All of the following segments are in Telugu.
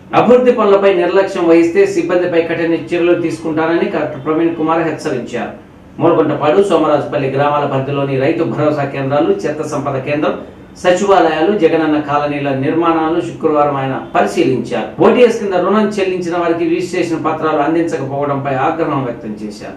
అభివృద్ధి పనులపై నిర్లక్ష్యం వహిస్తే సిబ్బందిపై కఠిన చర్యలు తీసుకుంటారని కలెక్టర్ ప్రవీణ్ కుమార్ హెచ్చరించారు మూలకొంటపాడు సోమరాజుపల్లి గ్రామాల పరిధిలోని రైతు భరోసా కేంద్రాలు చెత్త సంపద కేంద్రం సచివాలయాలు జగనన్న కాలనీల నిర్మాణాలను శుక్రవారం ఆయన పరిశీలించారు ఓటీఎస్ కింద రుణం చెల్లించిన వారికి రిజిస్ట్రేషన్ పత్రాలు అందించకపోవడంపై ఆగ్రహం వ్యక్తం చేశారు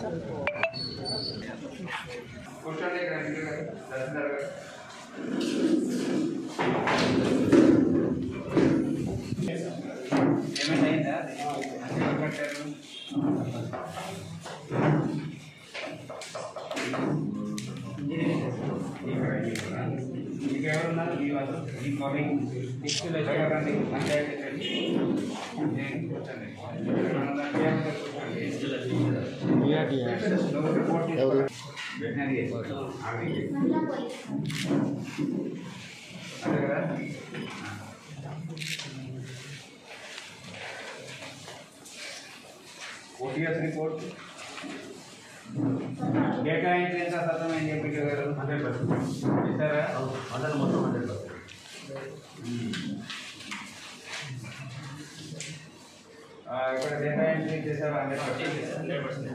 ఇంకెవరున్నారు ఈ వాళ్ళు ఈ కాపీ ఎవరండి పంచాయతీ సెక్రటరీ. నేను కూర్చోండి. నువ్వు రిపోర్ట్ తీసుకో. వెటనరీ ఆగి. అదే కదా ఓటీఎస్ రిపోర్ట్ డేటా ఎంట్రీ ఎంత శాతం అని చెప్పి గారు హండ్రెడ్ పర్సెంట్ ఇస్తారా హండ్రెడ్ మొత్తం హండ్రెడ్ పర్సెంట్ ఆ, ఇక్కడ డేటా ఎంట్రీ చేసారా హండ్రెడ్ పర్సెంట్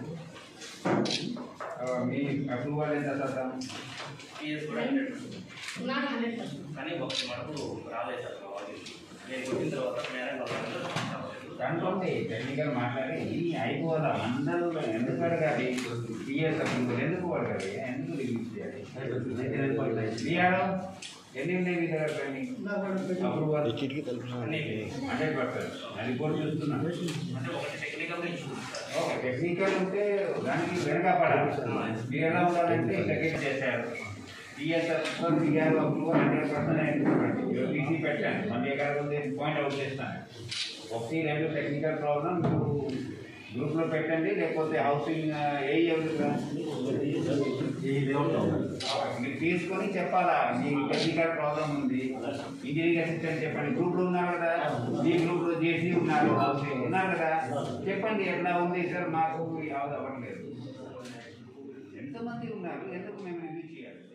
మీ అప్రూవల్ ఎంత శాతం పిఎస్ కూడా హండ్రెడ్ పర్సెంట్ కానీ ఒకటి మనకు రాలేదు సార్ మా వాళ్ళు నేను వచ్చిన తర్వాత మేడం కనుకోండి టెక్నికల్ మాట్లాడి అయిపోదా అందరూ ఎందుకు అడగాలి పిఎస్ అప్రూవల్ ఎందుకు అడగాలి ఎందుకు రిలీజ్ చేయాలి బీఆర్ఓ ఎన్ని ఉన్నాయి మీ దగ్గర training approval hundred percent report చూస్తున్నాను అంటే ఒకటి technical issue sir okay technical ఉంటే దానికి వెనక పడాలి మీరు ఎలా ఉండాలంటే టెక్నిక్ చేశారు T S F B R approval hundred percent T C పెట్టాను మళ్ళీ ఎక్కడ ఉంది పాయింట్ అవుట్ చేస్తాను ఒకటి రెండు టెక్నికల్ ప్రాబ్లం మీరు గ్రూప్లో పెట్టండి లేకపోతే హౌసింగ్ ఏ మీరు తీసుకొని చెప్పాలా మీ టెక్నికల్ ప్రాబ్లం ఉంది ఇంజనీరింగ్ అసిస్టెంట్ చెప్పండి గ్రూప్లో ఉన్నారు కదా మీ గ్రూప్లో జేసీ ఉన్నారు హౌసింగ్ ఉన్నారు కదా చెప్పండి ఎట్లా ఉంది సార్ మాకు యావదు అవ్వట్లేదు ఎంతమంది ఉన్నారు ఎందుకు మేము రివ్యూ చేయాలి